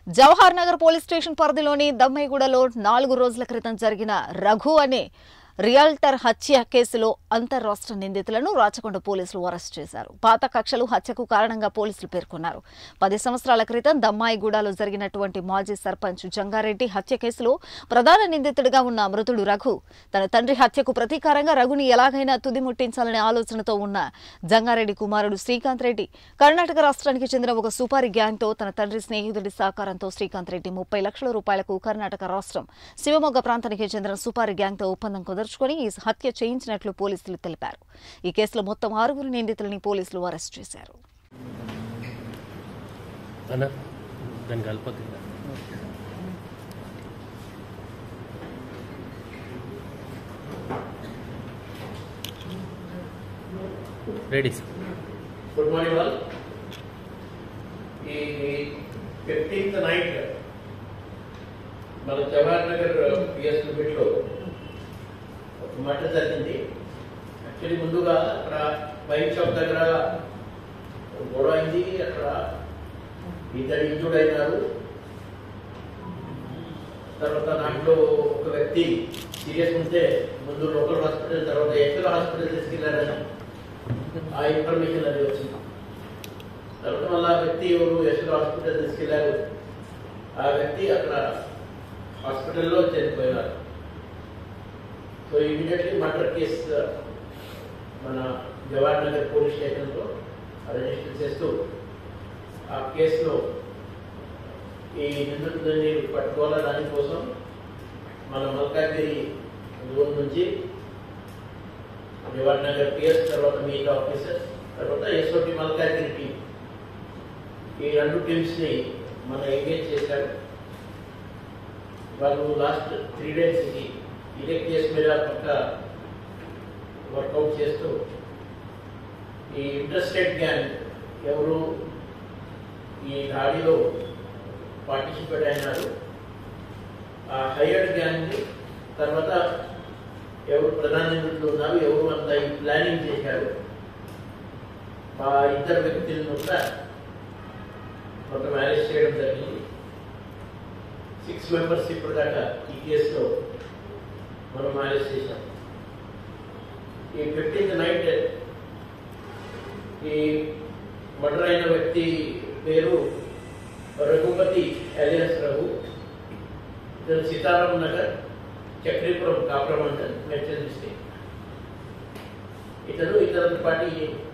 Jawahar Nagar police station పరిధిలోని దమ్మైగూడలో నాలుగు రోజుల క్రితం జరిగిన రఘు అనే రియాల్టర్ హత్య కేసులో అంతర్రాష్ట్ర నిందితులను రాచకొండ పోలీసులు అరెస్ట్ చేశారు పాత కక్షలు హత్యకు కారణంగా పోలీసులు పేర్కొన్నారు పది సంవత్సరాల క్రితం దమ్మాయిగూడలో జరిగినటువంటి మాజీ సర్పంచ్ జంగారెడ్డి హత్య కేసులో ప్రధాన నిందితుడిగా ఉన్న మృతుడు రఘు తన తండ్రి హత్యకు ప్రతీకారంగా రఘుని ఎలాగైనా తుది ముట్టించాలనే ఆలోచనతో ఉన్న జంగారెడ్డి కుమారుడు శ్రీకాంత్ రెడ్డి కర్ణాటక రాష్ట్రానికి చెందిన ఒక సుపారి గ్యాంగ్తో తన తండ్రి స్నేహితుడి సహకారంతో శ్రీకాంత్ రెడ్డి ముప్పై లక్షల రూపాయలకు కర్ణాటక రాష్ట్రం శివమొగ్గ ప్రాంతానికి చెందిన సుపారి గ్యాంగ్తో ఒప్పందం కుదుర్చుకొని ఈ హత్య చేయించినట్లు పోలీసులు తెలిపారు ఈ కేసులో మొత్తం ఆరుగురు నిందితులని పోలీసులు అరెస్ట్ చేశారు అన్న దాన్ని కలపద్దు ready sir good morning all ఈ ఫిఫ్టీన్త్ నైట్ మన జవహర్ నగర్ పిఎస్ లిమిట్లో ఒక మర్డర్ జరిగింది యాక్చువల్లీ ముందుగా అక్కడ వైన్ షాప్ దగ్గర గొడవ అయింది అక్కడ ఇద్దరు ఇంజూడ్ అయినారు తర్వాత దాంట్లో ఒక వ్యక్తి సీరియస్ ఉంటే ముందు లోకల్ హాస్పిటల్ తర్వాత ఎక్కడ హాస్పిటల్ తీసుకెళ్లారని ఆ ఇన్ఫర్మేషన్ అది వచ్చింది తర్వాత మళ్ళీ ఆ వ్యక్తి ఎవరు యశ్వర్ హాస్పిటల్ తీసుకెళ్లారు ఆ వ్యక్తి అక్కడ హాస్పిటల్లో చనిపోయినారు సో ఇమీడియట్లీ మర్డర్ కేసు మన జవహర్ నగర్ పోలీస్ స్టేషన్లో రిజిస్టర్ చేస్తూ ఆ కేసులో ఈ నిందితుడిని పట్టుకోవాలా దానికోసం మన మల్కాగిరి జోన్ నుంచి జవహర్ నగర్ పిఎస్ తర్వాత మిగతా ఆఫీసర్స్ తర్వాత ఎస్ఓటి మల్కాగిరి టీం ఈ రెండు టీమ్స్ ని మన ఎంగేజ్ చేశారు వాళ్ళు లాస్ట్ త్రీ డేస్ కి ఇదే కేసు మీద పక్క వర్కౌట్ చేస్తూ ఈ ఇంట్రెస్టెడ్ గ్యాంగ్ ఎవరు ఈ దాడిలో పార్టిసిపేట్ అయినారు ఆ హైయర్డ్ గ్యాంగ్ ని తర్వాత ఎవరు ప్రధాన నిందితులు ఉన్నారు ఎవరు అంతా ఈ ప్లానింగ్ చేశారు ఆ ఇద్దరు వ్యక్తులను కూడా మొత్తం అరెస్ట్ చేయడం జరిగింది సిక్స్ మెంబర్స్ ఇప్పటిదాకా ఈ కేసులో మనం అరెస్ట్ చేశాం ఈ ఫిఫ్టీన్త్ నైట్ ఈ మర్డర్ అయిన వ్యక్తి పేరు రఘుపతి అలియస్ రఘు ఇతను సీతారాం నగర్ చక్రీపురం కాపురం మండల్ మెడ్చల్ డిస్ట్రిక్ట్ ఇతను ఇతరులతో పాటు